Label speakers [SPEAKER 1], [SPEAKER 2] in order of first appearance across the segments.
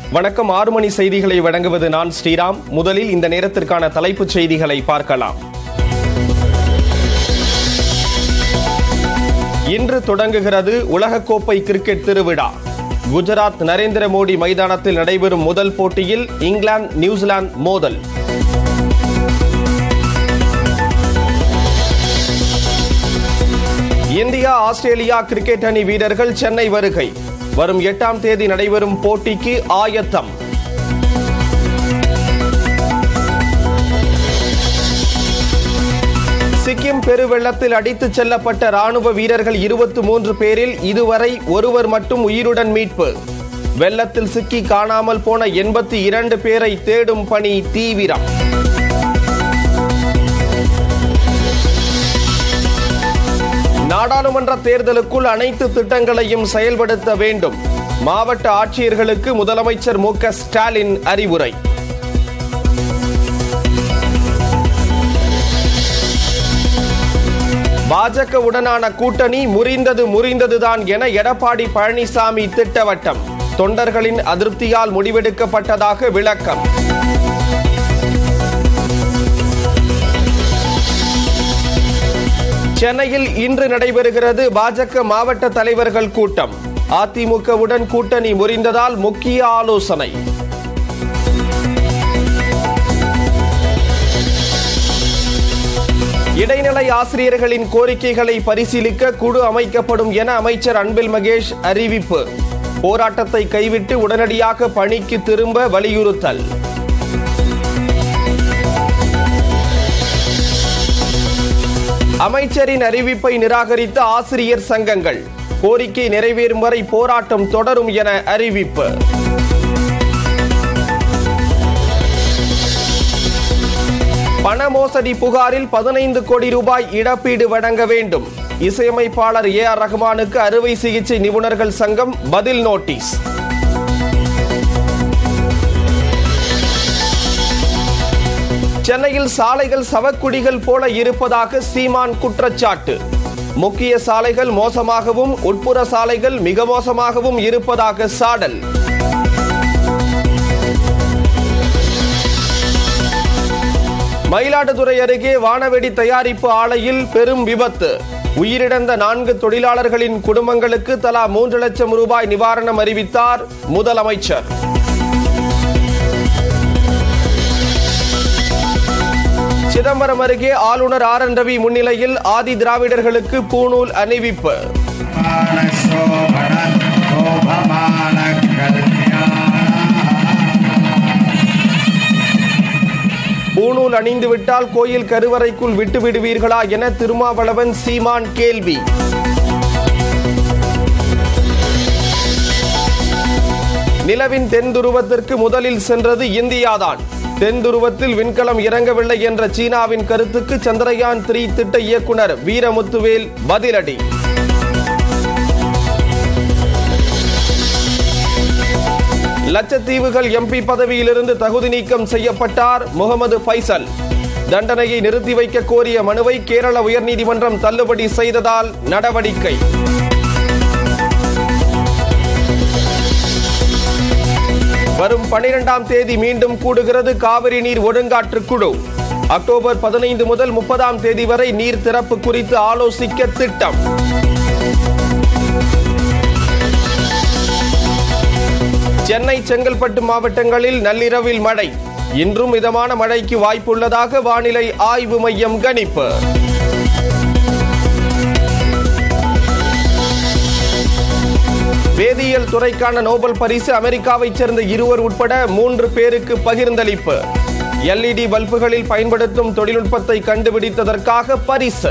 [SPEAKER 1] வணக்கம் ஆறு மணி செய்திகளை வழங்குவது நான் ஸ்ரீராம் முதலில் இந்த நேரத்திற்கான தலைப்புச் செய்திகளை பார்க்கலாம் இன்று தொடங்குகிறது உலகக்கோப்பை கிரிக்கெட் திருவிழா குஜராத் நரேந்திர மோடி மைதானத்தில் நடைபெறும் முதல் போட்டியில் இங்கிலாந்து நியூசிலாந்து மோதல் இந்தியா ஆஸ்திரேலியா கிரிக்கெட் அணி வீரர்கள் சென்னை வருகை வரும் எட்டாம் தேதி நடைபெறும் போட்டிக்கு ஆயத்தம் சிக்கிம் பெருவெள்ளத்தில் அடித்துச் செல்லப்பட்ட ராணுவ வீரர்கள் இருபத்தி மூன்று பேரில் இதுவரை ஒருவர் மட்டும் உயிருடன் மீட்பு வெள்ளத்தில் சிக்கி காணாமல் போன எண்பத்தி இரண்டு பேரை தேடும் பணி தீவிரம் நாடாளுமன்ற தேர்தலுக்குள் அனைத்து திட்டங்களையும் செயல்படுத்த வேண்டும் மாவட்ட ஆட்சியர்களுக்கு முதலமைச்சர் மு க ஸ்டாலின் அறிவுரை பாஜக உடனான கூட்டணி முறிந்தது முறிந்ததுதான் என எடப்பாடி பழனிசாமி திட்டவட்டம் தொண்டர்களின் அதிருப்தியால் முடிவெடுக்கப்பட்டதாக விளக்கம் சென்னையில் இன்று நடைபெறுகிறது பாஜக மாவட்ட தலைவர்கள் கூட்டம் அதிமுகவுடன் கூட்டணி முறிந்ததால் முக்கிய ஆலோசனை இடைநிலை ஆசிரியர்களின் கோரிக்கைகளை பரிசீலிக்க குழு அமைக்கப்படும் என அமைச்சர் அன்பில் மகேஷ் அறிவிப்பு போராட்டத்தை கைவிட்டு உடனடியாக பணிக்கு திரும்ப வலியுறுத்தல் அமைச்சரின் அறிவிப்பை நிராகரித்த ஆசிரியர் சங்கங்கள் கோரிக்கை நிறைவேறும் வரை போராட்டம் தொடரும் என அறிவிப்பு பண மோசடி புகாரில் பதினைந்து கோடி ரூபாய் இழப்பீடு வழங்க வேண்டும் இசையமைப்பாளர் ஏ ஆர் ரஹ்மானுக்கு அறுவை சிகிச்சை நிபுணர்கள் சங்கம் பதில் நோட்டீஸ் சென்னையில் சாலைகள் சவக்குடிகள் போல இருப்பதாக சீமான் குற்றச்சாட்டு முக்கிய சாலைகள் மோசமாகவும் உட்புற சாலைகள் மிக மோசமாகவும் இருப்பதாக சாடல் மயிலாடுதுறை அருகே வானவெடி தயாரிப்பு ஆலையில் பெரும் விபத்து உயிரிழந்த நான்கு தொழிலாளர்களின் குடும்பங்களுக்கு தலா மூன்று லட்சம் ரூபாய் நிவாரணம் அறிவித்தார் முதலமைச்சர் சிதம்பரம் அருகே ஆளுநர் ஆர் என் ரவி முன்னிலையில் ஆதி திராவிடர்களுக்கு பூணூல் அணிவிப்பு பூணூல் அணிந்து விட்டால் கோயில் கருவறைக்குள் விட்டு விடுவீர்களா என திருமாவளவன் சீமான் கேள்வி நிலவின் தென் துருவத்திற்கு முதலில் சென்றது இந்தியாதான் தென் துருவத்தில் விண்கலம் இறங்கவில்லை என்ற சீனாவின் கருத்துக்கு சந்திரயான் த்ரீ திட்ட இயக்குனர் வீரமுத்துவேல் பதிலடி லட்சத்தீவுகள் எம்பி பதவியிலிருந்து தகுதி நீக்கம் செய்யப்பட்டார் முகமது ஃபைசல் தண்டனையை நிறுத்தி வைக்க கோரிய மனுவை கேரள உயர்நீதிமன்றம் தள்ளுபடி செய்ததால் நடவடிக்கை வரும் பனிரெண்டாம் தேதி மீண்டும் கூடுகிறது காவிரி நீர் ஒழுங்காற்று குழு அக்டோபர் பதினைந்து முதல் முப்பதாம் தேதி வரை நீர் திறப்பு குறித்து ஆலோசிக்க திட்டம் சென்னை செங்கல்பட்டு மாவட்டங்களில் நள்ளிரவில் மழை இன்றும் மிதமான மழைக்கு வாய்ப்புள்ளதாக வானிலை ஆய்வு மையம் கணிப்பு வேதியியல் துறைக்கான நோபல் பரிசு அமெரிக்காவைச் சேர்ந்த இருவர் உட்பட மூன்று பேருக்கு பகிர்ந்தளிப்பு எல்இடி பல்புகளில் பயன்படுத்தும் தொழில்நுட்பத்தை கண்டுபிடித்ததற்காக பரிசு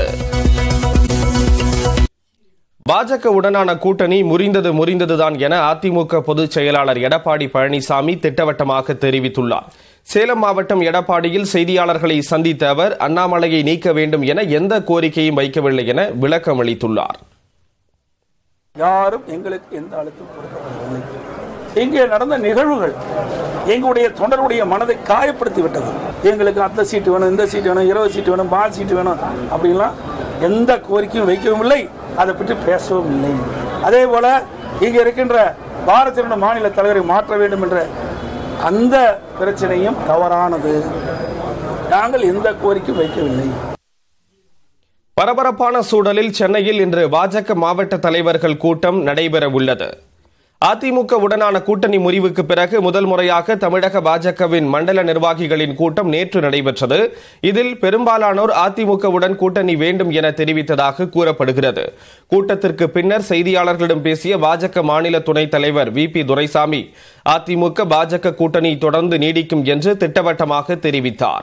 [SPEAKER 1] பாஜக உடனான கூட்டணி முறிந்தது முறிந்ததுதான் என அதிமுக பொதுச் செயலாளர் எடப்பாடி பழனிசாமி திட்டவட்டமாக தெரிவித்துள்ளார் சேலம் மாவட்டம் எடப்பாடியில் செய்தியாளர்களை சந்தித்த அவர் அண்ணாமலையை நீக்க வேண்டும் என எந்த கோரிக்கையும் வைக்கவில்லை என விளக்கம் அளித்துள்ளார்
[SPEAKER 2] யாரும் எங்களுக்கு எந்த அழுத்தம் கொடுக்கவில்லை இங்கே நடந்த நிகழ்வுகள் எங்களுடைய தொண்டருடைய மனதை காயப்படுத்தி விட்டது எங்களுக்கு அந்த சீட்டு வேணும் இந்த சீட்டு வேணும் இருபது சீட்டு வேணும் பால் சீட்டு வேணும் அப்படின்லாம் எந்த கோரிக்கையும் வைக்கவும் இல்லை அதை பற்றி பேசவும் இல்லை அதே போல இங்கே இருக்கின்ற பாரதிய ஜனதா மாநில தலைவரை மாற்ற வேண்டும் என்ற அந்த பிரச்சனையும் தவறானது நாங்கள் எந்த கோரிக்கை வைக்கவில்லை
[SPEAKER 1] பரபரப்பான சூழலில் சென்னையில் இன்று பாஜக மாவட்ட தலைவர்கள் கூட்டம் நடைபெற உள்ளது அதிமுக உடனான கூட்டணி முறிவுக்கு பிறகு முதல் முறையாக தமிழக பாஜகவின் மண்டல நிர்வாகிகளின் கூட்டம் நேற்று நடைபெற்றது இதில் பெரும்பாலானோர் அதிமுகவுடன் கூட்டணி வேண்டும் என தெரிவித்ததாக கூறப்படுகிறது கூட்டத்திற்கு பின்னர் செய்தியாளர்களிடம் பேசிய பாஜக மாநில துணைத் தலைவர் வி பி துரைசாமி அதிமுக பாஜக கூட்டணி தொடர்ந்து நீடிக்கும் என்று திட்டவட்டமாக தெரிவித்தார்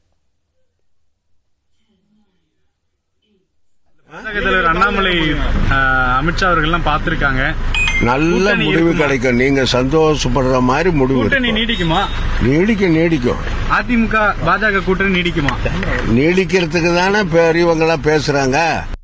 [SPEAKER 3] பாஜக தலைவர் அண்ணாமலை அஹ், அமித்ஷா அவர்கள்லாம் பார்த்திருக்காங்க
[SPEAKER 4] நல்ல
[SPEAKER 3] கூட்டணி
[SPEAKER 4] முடிவு
[SPEAKER 3] இருக்குமா?
[SPEAKER 4] கிடைக்கும் நீங்க சந்தோஷப்படுற மாதிரி முடிவு
[SPEAKER 3] கூட்டணி
[SPEAKER 4] இருக்கும்.
[SPEAKER 3] நீடிக்குமா
[SPEAKER 4] நீடிக்கும் நீடிக்கும்
[SPEAKER 3] அதிமுக பாஜக கூட்டணி நீடிக்குமா
[SPEAKER 4] நீடிக்கிறதுக்கு தானே பெரியவங்களாம் பேசுறாங்க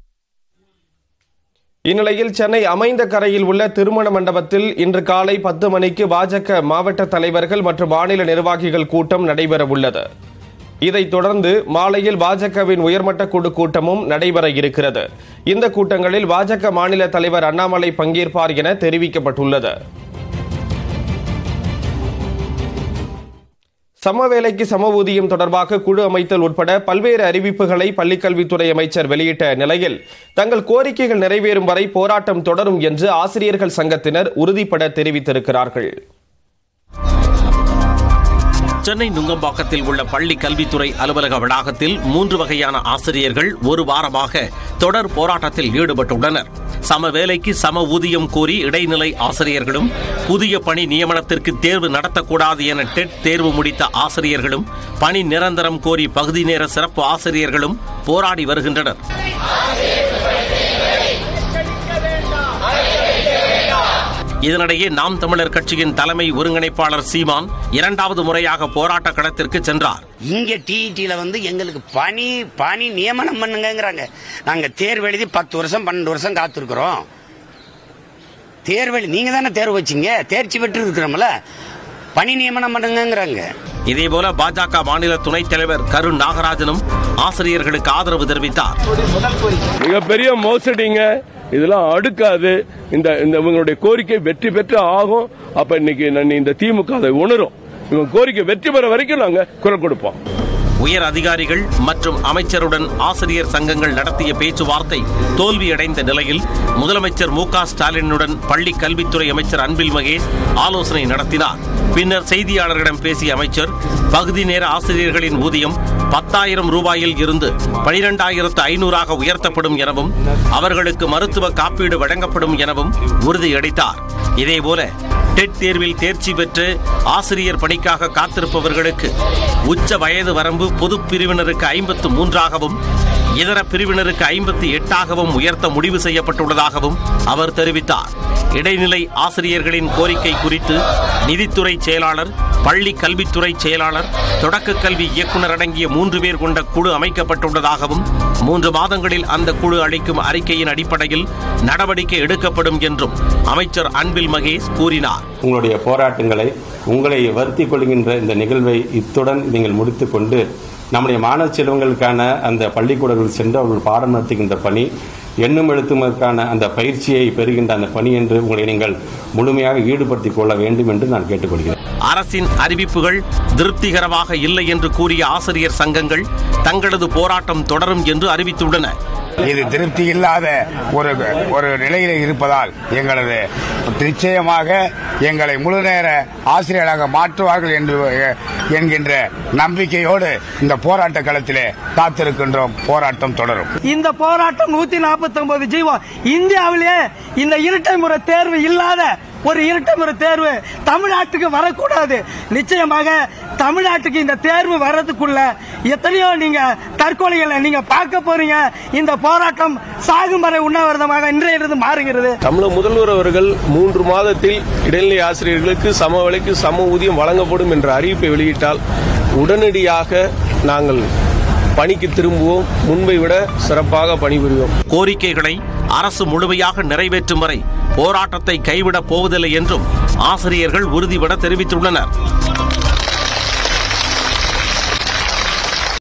[SPEAKER 1] இந்நிலையில் சென்னை அமைந்த கரையில் உள்ள திருமண மண்டபத்தில் இன்று காலை பத்து மணிக்கு பாஜக மாவட்ட தலைவர்கள் மற்றும் மாநில நிர்வாகிகள் கூட்டம் நடைபெற உள்ளது இதைத் தொடர்ந்து மாலையில் பாஜகவின் உயர்மட்ட குழு கூட்டமும் நடைபெற இருக்கிறது இந்த கூட்டங்களில் பாஜக மாநில தலைவர் அண்ணாமலை பங்கேற்பார் என தெரிவிக்கப்பட்டுள்ளது சம வேலைக்கு சம ஊதியம் தொடர்பாக குழு அமைத்தல் உட்பட பல்வேறு அறிவிப்புகளை பள்ளிக்கல்வித்துறை அமைச்சர் வெளியிட்ட நிலையில் தங்கள் கோரிக்கைகள் நிறைவேறும் வரை போராட்டம் தொடரும் என்று ஆசிரியர்கள் சங்கத்தினர் உறுதிபட தெரிவித்திருக்கிறார்கள்
[SPEAKER 5] சென்னை நுங்கம்பாக்கத்தில் உள்ள பள்ளி கல்வித்துறை அலுவலக வளாகத்தில் மூன்று வகையான ஆசிரியர்கள் ஒரு வாரமாக தொடர் போராட்டத்தில் ஈடுபட்டுள்ளனர் சம வேலைக்கு சம ஊதியம் கோரி இடைநிலை ஆசிரியர்களும் புதிய பணி நியமனத்திற்கு தேர்வு நடத்தக்கூடாது என டெட் தேர்வு முடித்த ஆசிரியர்களும் பணி நிரந்தரம் கோரி பகுதி நேர சிறப்பு ஆசிரியர்களும் போராடி வருகின்றனர் இதனிடையே நாம் தமிழர் கட்சியின் தலைமை ஒருங்கிணைப்பாளர் சீமான் இரண்டாவது முறையாக போராட்ட களத்திற்கு சென்றார்
[SPEAKER 6] இங்க டிஇடியில வந்து எங்களுக்கு பணி பணி நியமனம் பண்ணுங்கங்கறாங்க நாங்க தேர்வு எழுதி பத்து வருஷம் பன்னெண்டு வருஷம் காத்திருக்கிறோம் தேர்வு எழுதி நீங்க தானே தேர்வு வச்சீங்க தேர்ச்சி பெற்று இருக்கிறோம்ல பணி நியமனம் பண்ணுங்கங்கறாங்க
[SPEAKER 5] இதேபோல பாஜக மாநில துணைத் தலைவர் கருண் நாகராஜனும் ஆசிரியர்களுக்கு ஆதரவு தெரிவித்தார்
[SPEAKER 7] மிகப்பெரிய மோசடிங்க இதெல்லாம் அடுக்காது இந்த இந்த இவங்களுடைய கோரிக்கை வெற்றி பெற்று ஆகும் அப்ப இன்னைக்கு நான் இந்த திமுக அதை உணரும் இவங்க கோரிக்கை வெற்றி பெற வரைக்கும் நாங்க குரல் கொடுப்போம்
[SPEAKER 5] உயர் அதிகாரிகள் மற்றும் அமைச்சருடன் ஆசிரியர் சங்கங்கள் நடத்திய பேச்சுவார்த்தை தோல்வியடைந்த நிலையில் முதலமைச்சர் மு க ஸ்டாலினுடன் பள்ளி கல்வித்துறை அமைச்சர் அன்பில் மகேஷ் ஆலோசனை நடத்தினார் பின்னர் செய்தியாளர்களிடம் பேசிய அமைச்சர் பகுதி நேர ஆசிரியர்களின் ஊதியம் பத்தாயிரம் ரூபாயில் இருந்து பனிரெண்டாயிரத்து ஐநூறாக உயர்த்தப்படும் எனவும் அவர்களுக்கு மருத்துவ காப்பீடு வழங்கப்படும் எனவும் உறுதியளித்தார் இதேபோல டெட் தேர்வில் தேர்ச்சி பெற்று ஆசிரியர் பணிக்காக காத்திருப்பவர்களுக்கு உச்ச வயது வரம்பு பொது பிரிவினருக்கு ஐம்பத்து மூன்றாகவும் இதர பிரிவினருக்கு ஐம்பத்தி எட்டாகவும் உயர்த்த முடிவு செய்யப்பட்டுள்ளதாகவும் அவர் தெரிவித்தார் இடைநிலை ஆசிரியர்களின் கோரிக்கை குறித்து நிதித்துறை செயலாளர் பள்ளி கல்வித்துறை செயலாளர் தொடக்க கல்வி இயக்குனர் அடங்கிய மூன்று பேர் கொண்ட குழு அமைக்கப்பட்டுள்ளதாகவும் மூன்று மாதங்களில் அந்த குழு அளிக்கும் அறிக்கையின் அடிப்படையில் நடவடிக்கை எடுக்கப்படும் என்றும் அமைச்சர் அன்பில் மகேஷ் கூறினார்
[SPEAKER 8] உங்களுடைய போராட்டங்களை உங்களை வருத்திக் கொள்கின்ற இந்த நிகழ்வை இத்துடன் நீங்கள் முடித்துக்கொண்டு நம்முடைய மாணவ செல்வங்களுக்கான அந்த பள்ளிக்கூடங்கள் சென்று அவர்கள் பாடம் நடத்துகின்ற பணி எண்ணும் எழுத்துவதற்கான அந்த பயிற்சியை பெறுகின்ற அந்த பணி என்று உங்களை நீங்கள் முழுமையாக ஈடுபடுத்திக் கொள்ள வேண்டும் என்று நான் கேட்டுக்கொள்கிறேன்
[SPEAKER 5] அரசின் அறிவிப்புகள் திருப்திகரமாக இல்லை என்று கூறிய ஆசிரியர் சங்கங்கள் தங்களது போராட்டம் தொடரும் என்று அறிவித்துள்ளன
[SPEAKER 9] இது திருப்தி இல்லாத ஒரு ஒரு நிலையில் இருப்பதால் எங்களது நிச்சயமாக எங்களை முழு நேர ஆசிரியராக மாற்றுவார்கள் என்று என்கின்ற நம்பிக்கையோடு இந்த போராட்ட களத்திலே காத்திருக்கின்றோம் போராட்டம் தொடரும்
[SPEAKER 10] இந்த போராட்டம் நூத்தி நாற்பத்தி ஒன்பது ஜீவம் இந்தியாவிலேயே இந்த இரட்டை முறை தேர்வு இல்லாத ஒரு இரட்டை முறை தேர்வு தமிழ்நாட்டுக்கு வரக்கூடாது நிச்சயமாக தமிழ்நாட்டுக்கு இந்த தேர்வு வர்றதுக்குள்ள எத்தனையோ நீங்க தற்கொலைகளை நீங்க பார்க்க போறீங்க இந்த போராட்டம் சாகும் வரை உண்ணாவிரதமாக இன்றையிலிருந்து மாறுகிறது
[SPEAKER 7] தமிழக முதல்வர் அவர்கள் மூன்று மாதத்தில் இடைநிலை ஆசிரியர்களுக்கு சம விலைக்கு சம ஊதியம் வழங்கப்படும் என்ற அறிவிப்பை வெளியிட்டால் உடனடியாக நாங்கள் பணிக்கு திரும்புவோம் முன்பை விட சிறப்பாக பணிபுரிவோம்
[SPEAKER 5] கோரிக்கைகளை அரசு முழுமையாக நிறைவேற்றும் வரை போராட்டத்தை கைவிடப் போவதில்லை என்றும் ஆசிரியர்கள் உறுதிபட தெரிவித்துள்ளனர்